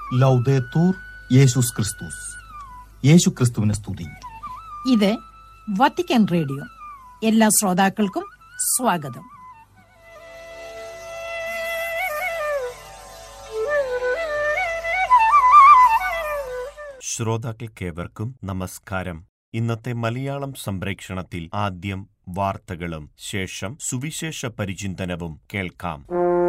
ലൗദേത്തൂർ യേശുസ് ക്രിസ്തുസ് യേശു ക്രിസ്തുവിനെ സ്തുതി ഇത് വത്തിക്കാൻ റേഡിയോ എല്ലാ ശ്രോതാക്കൾക്കും സ്വാഗതം ശ്രോതാക്കൾക്കേവർക്കും നമസ്കാരം ഇന്നത്തെ മലയാളം സംപ്രേക്ഷണത്തിൽ ആദ്യം വാർത്തകളും ശേഷം സുവിശേഷ പരിചിന്തനവും കേൾക്കാം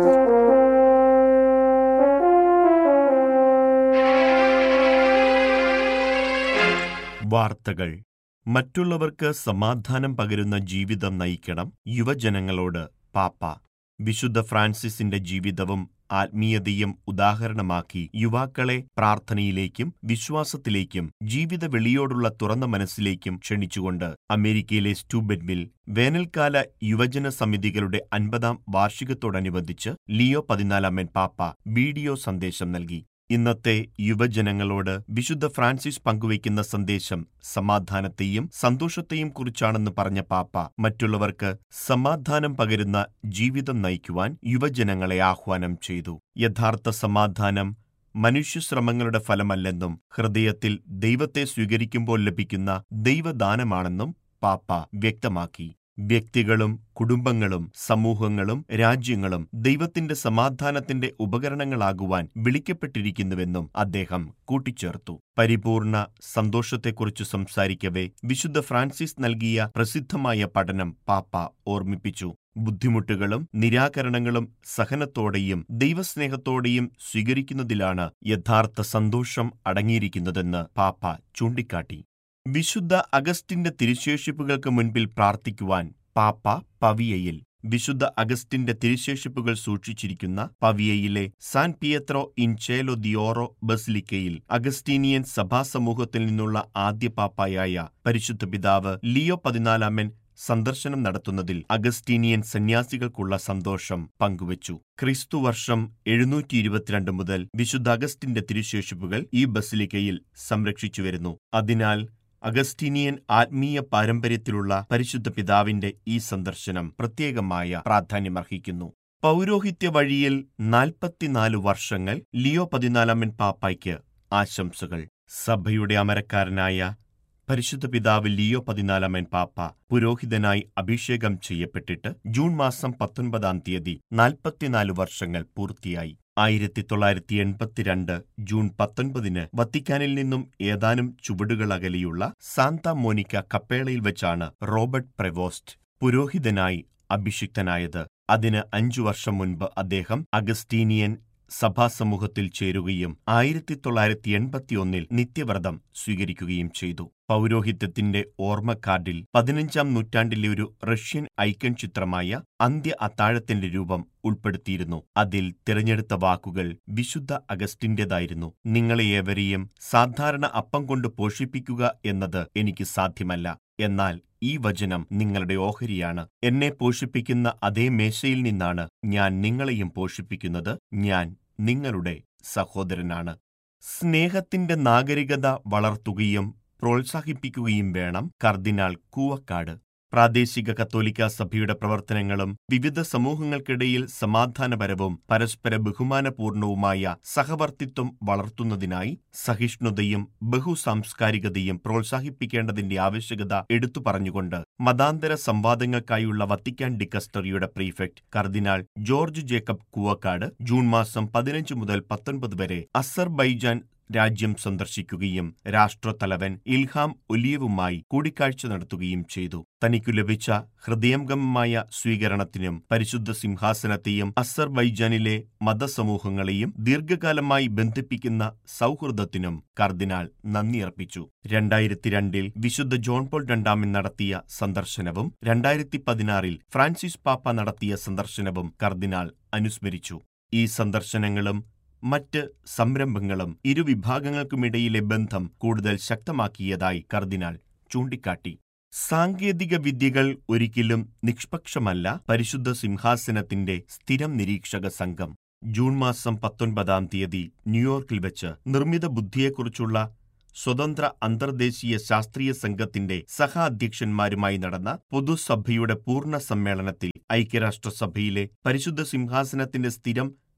വാർത്തകൾ മറ്റുള്ളവർക്ക് സമാധാനം പകരുന്ന ജീവിതം നയിക്കണം യുവജനങ്ങളോട് പാപ്പ വിശുദ്ധ ഫ്രാൻസിസിന്റെ ജീവിതവും ആത്മീയതയും ഉദാഹരണമാക്കി യുവാക്കളെ പ്രാർത്ഥനയിലേക്കും വിശ്വാസത്തിലേക്കും ജീവിത വെളിയോടുള്ള തുറന്ന മനസ്സിലേക്കും ക്ഷണിച്ചുകൊണ്ട് അമേരിക്കയിലെ സ്റ്റൂബെറ്റ്വിൽ വേനൽക്കാല യുവജന സമിതികളുടെ അൻപതാം വാർഷികത്തോടനുബന്ധിച്ച് ലിയോ പതിനാലാമൻ പാപ്പ വീഡിയോ സന്ദേശം നൽകി ഇന്നത്തെ യുവജനങ്ങളോട് വിശുദ്ധ ഫ്രാൻസിസ് പങ്കുവയ്ക്കുന്ന സന്ദേശം സമാധാനത്തെയും സന്തോഷത്തെയും കുറിച്ചാണെന്ന് പറഞ്ഞ പാപ്പ മറ്റുള്ളവർക്ക് സമാധാനം പകരുന്ന ജീവിതം നയിക്കുവാൻ യുവജനങ്ങളെ ആഹ്വാനം ചെയ്തു യഥാർത്ഥ സമാധാനം മനുഷ്യശ്രമങ്ങളുടെ ഫലമല്ലെന്നും ഹൃദയത്തിൽ ദൈവത്തെ സ്വീകരിക്കുമ്പോൾ ലഭിക്കുന്ന ദൈവദാനമാണെന്നും പാപ്പ വ്യക്തമാക്കി വ്യക്തികളും കുടുംബങ്ങളും സമൂഹങ്ങളും രാജ്യങ്ങളും ദൈവത്തിന്റെ സമാധാനത്തിന്റെ ഉപകരണങ്ങളാകുവാൻ വിളിക്കപ്പെട്ടിരിക്കുന്നുവെന്നും അദ്ദേഹം കൂട്ടിച്ചേർത്തു പരിപൂർണ സന്തോഷത്തെക്കുറിച്ച് സംസാരിക്കവേ വിശുദ്ധ ഫ്രാൻസിസ് നൽകിയ പ്രസിദ്ധമായ പഠനം പാപ്പ ഓർമ്മിപ്പിച്ചു ബുദ്ധിമുട്ടുകളും നിരാകരണങ്ങളും സഹനത്തോടെയും ദൈവസ്നേഹത്തോടെയും സ്വീകരിക്കുന്നതിലാണ് യഥാർത്ഥ സന്തോഷം അടങ്ങിയിരിക്കുന്നതെന്ന് പാപ്പ ചൂണ്ടിക്കാട്ടി വിശുദ്ധ അഗസ്റ്റിന്റെ തിരുശേഷിപ്പുകൾക്ക് മുൻപിൽ പ്രാർത്ഥിക്കുവാൻ പാപ്പ പവിയയിൽ വിശുദ്ധ അഗസ്റ്റിന്റെ തിരുശേഷിപ്പുകൾ സൂക്ഷിച്ചിരിക്കുന്ന പവിയയിലെ San Pietro in Ciel d'Oro ബസിലിക്കയിൽ അഗസ്റ്റീനിയൻ സഭാസമൂഹത്തിൽ നിന്നുള്ള ആദ്യ പാപ്പായായ പരിശുദ്ധ പിതാവ് ലിയോ പതിനാലാമൻ സന്ദർശനം നടത്തുന്നതിൽ അഗസ്റ്റീനിയൻ സന്യാസികൾക്കുള്ള സന്തോഷം പങ്കുവച്ചു ക്രിസ്തുവർഷം എഴുന്നൂറ്റി ഇരുപത്തിരണ്ട് മുതൽ വിശുദ്ധ അഗസ്റ്റിന്റെ തിരുശേഷിപ്പുകൾ ഈ ബസിലിക്കയിൽ സംരക്ഷിച്ചുവരുന്നു അതിനാൽ അഗസ്റ്റീനിയൻ ആത്മീയ പാരമ്പര്യത്തിലുള്ള പരിശുദ്ധ പിതാവിന്റെ ഈ സന്ദർശനം പ്രത്യേകമായ പ്രാധാന്യമർഹിക്കുന്നു പൗരോഹിത്യ വഴിയിൽ നാൽപ്പത്തിനാല് വർഷങ്ങൾ ലിയോ പതിനാലാമൻ പാപ്പായ്ക്ക് ആശംസകൾ സഭയുടെ അമരക്കാരനായ പരിശുദ്ധ പിതാവ് ലിയോ പതിനാലാമൻ പാപ്പ പുരോഹിതനായി അഭിഷേകം ചെയ്യപ്പെട്ടിട്ട് ജൂൺ മാസം പത്തൊൻപതാം തീയതി നാൽപ്പത്തിനാല് വർഷങ്ങൾ പൂർത്തിയായി ആയിരത്തി തൊള്ളായിരത്തി എൺപത്തിരണ്ട് ജൂൺ പത്തൊൻപതിന് വത്തിക്കാനിൽ നിന്നും ഏതാനും ചുവടുകൾ അകലെയുള്ള സാന്ത മോനിക്ക കപ്പേളയിൽ വെച്ചാണ് റോബർട്ട് പ്രവോസ്റ്റ് പുരോഹിതനായി അഭിഷിക്തനായത് അതിന് അഞ്ചു വർഷം മുൻപ് അദ്ദേഹം അഗസ്റ്റീനിയൻ സഭാസമൂഹത്തിൽ ചേരുകയും ആയിരത്തി തൊള്ളായിരത്തി എൺപത്തിയൊന്നിൽ നിത്യവ്രതം സ്വീകരിക്കുകയും ചെയ്തു പൗരോഹിത്യത്തിന്റെ ഓർമ്മക്കാർഡിൽ പതിനഞ്ചാം നൂറ്റാണ്ടിലെ ഒരു റഷ്യൻ ഐക്കൺ ചിത്രമായ അന്ത്യ അത്താഴത്തിന്റെ രൂപം ഉൾപ്പെടുത്തിയിരുന്നു അതിൽ തിരഞ്ഞെടുത്ത വാക്കുകൾ വിശുദ്ധ അഗസ്റ്റിന്റേതായിരുന്നു നിങ്ങളെ ഏവരെയും സാധാരണ അപ്പം കൊണ്ട് പോഷിപ്പിക്കുക എന്നത് എനിക്ക് സാധ്യമല്ല എന്നാൽ ഈ വചനം നിങ്ങളുടെ ഓഹരിയാണ് എന്നെ പോഷിപ്പിക്കുന്ന അതേ മേശയിൽ നിന്നാണ് ഞാൻ നിങ്ങളെയും പോഷിപ്പിക്കുന്നത് ഞാൻ നിങ്ങളുടെ സഹോദരനാണ് സ്നേഹത്തിന്റെ നാഗരികത വളർത്തുകയും പ്രോത്സാഹിപ്പിക്കുകയും വേണം കർദിനാൾ കൂവക്കാട് പ്രാദേശിക കത്തോലിക്ക സഭയുടെ പ്രവർത്തനങ്ങളും വിവിധ സമൂഹങ്ങൾക്കിടയിൽ സമാധാനപരവും പരസ്പര ബഹുമാനപൂർണവുമായ സഹവർത്തിത്വം വളർത്തുന്നതിനായി സഹിഷ്ണുതയും ബഹുസാംസ്കാരികതയും പ്രോത്സാഹിപ്പിക്കേണ്ടതിന്റെ ആവശ്യകത എടുത്തു പറഞ്ഞുകൊണ്ട് മതാന്തര സംവാദങ്ങൾക്കായുള്ള വത്തിക്കാൻ ഡിക്കസ്റ്ററിയുടെ പ്രീഫെക്ട് കർദിനാൾ ജോർജ് ജേക്കബ് കൂവക്കാട് ജൂൺ മാസം പതിനഞ്ച് മുതൽ പത്തൊൻപത് വരെ അസർബൈജാൻ രാജ്യം സന്ദർശിക്കുകയും രാഷ്ട്രത്തലവൻ ഇൽഹാം ഒലിയവുമായി കൂടിക്കാഴ്ച നടത്തുകയും ചെയ്തു തനിക്കു ലഭിച്ച ഹൃദയംഗമമായ സ്വീകരണത്തിനും പരിശുദ്ധ സിംഹാസനത്തെയും അസർബൈജാനിലെ മതസമൂഹങ്ങളെയും ദീർഘകാലമായി ബന്ധിപ്പിക്കുന്ന സൗഹൃദത്തിനും കർദിനാൾ നന്ദിയർപ്പിച്ചു രണ്ടായിരത്തി രണ്ടിൽ വിശുദ്ധ ജോൺ പോൾ രണ്ടാമൻ നടത്തിയ സന്ദർശനവും രണ്ടായിരത്തി പതിനാറിൽ ഫ്രാൻസിസ് പാപ്പ നടത്തിയ സന്ദർശനവും കർദിനാൾ അനുസ്മരിച്ചു ഈ സന്ദർശനങ്ങളും മറ്റ് സംരംഭങ്ങളും ഇരുവിഭാഗങ്ങൾക്കുമിടയിലെ ബന്ധം കൂടുതൽ ശക്തമാക്കിയതായി കർദിനാൾ ചൂണ്ടിക്കാട്ടി സാങ്കേതിക വിദ്യകൾ ഒരിക്കലും നിഷ്പക്ഷമല്ല പരിശുദ്ധ സിംഹാസനത്തിന്റെ സ്ഥിരം നിരീക്ഷക സംഘം ജൂൺ മാസം പത്തൊൻപതാം തീയതി ന്യൂയോർക്കിൽ വെച്ച് നിർമ്മിത ബുദ്ധിയെക്കുറിച്ചുള്ള സ്വതന്ത്ര അന്തർദേശീയ ശാസ്ത്രീയ സംഘത്തിന്റെ സഹ അധ്യക്ഷന്മാരുമായി നടന്ന പൊതുസഭയുടെ പൂർണ്ണ സമ്മേളനത്തിൽ ഐക്യരാഷ്ട്രസഭയിലെ പരിശുദ്ധ സിംഹാസനത്തിന്റെ സ്ഥിരം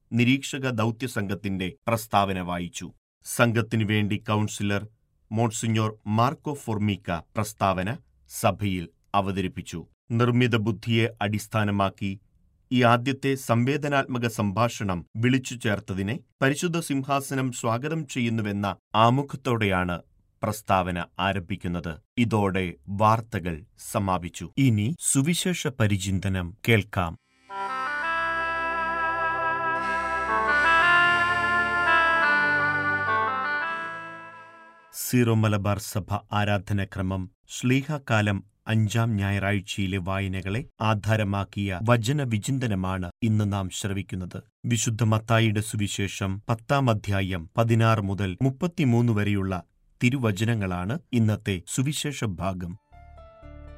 നിരീക്ഷക ദൗത്യസംഘത്തിന്റെ പ്രസ്താവന വായിച്ചു സംഘത്തിനു വേണ്ടി കൗൺസിലർ മോൺസിഞ്ഞോർ മാർക്കോ ഫോർമിക്ക പ്രസ്താവന സഭയിൽ അവതരിപ്പിച്ചു നിർമ്മിത ബുദ്ധിയെ അടിസ്ഥാനമാക്കി ഈ ആദ്യത്തെ സംവേദനാത്മക സംഭാഷണം വിളിച്ചു ചേർത്തതിനെ പരിശുദ്ധ സിംഹാസനം സ്വാഗതം ചെയ്യുന്നുവെന്ന ആമുഖത്തോടെയാണ് പ്രസ്താവന ആരംഭിക്കുന്നത് ഇതോടെ വാർത്തകൾ സമാപിച്ചു ഇനി സുവിശേഷ പരിചിന്തനം കേൾക്കാം സീറോ മലബാർ സഭ ആരാധനക്രമം ശ്ലീഹകാലം അഞ്ചാം ഞായറാഴ്ചയിലെ വായനകളെ ആധാരമാക്കിയ വചന വിചിന്തനമാണ് ഇന്ന് നാം ശ്രവിക്കുന്നത് വിശുദ്ധ മത്തായിയുടെ സുവിശേഷം പത്താം അധ്യായം പതിനാറ് മുതൽ മുപ്പത്തിമൂന്ന് വരെയുള്ള തിരുവചനങ്ങളാണ് ഇന്നത്തെ സുവിശേഷ ഭാഗം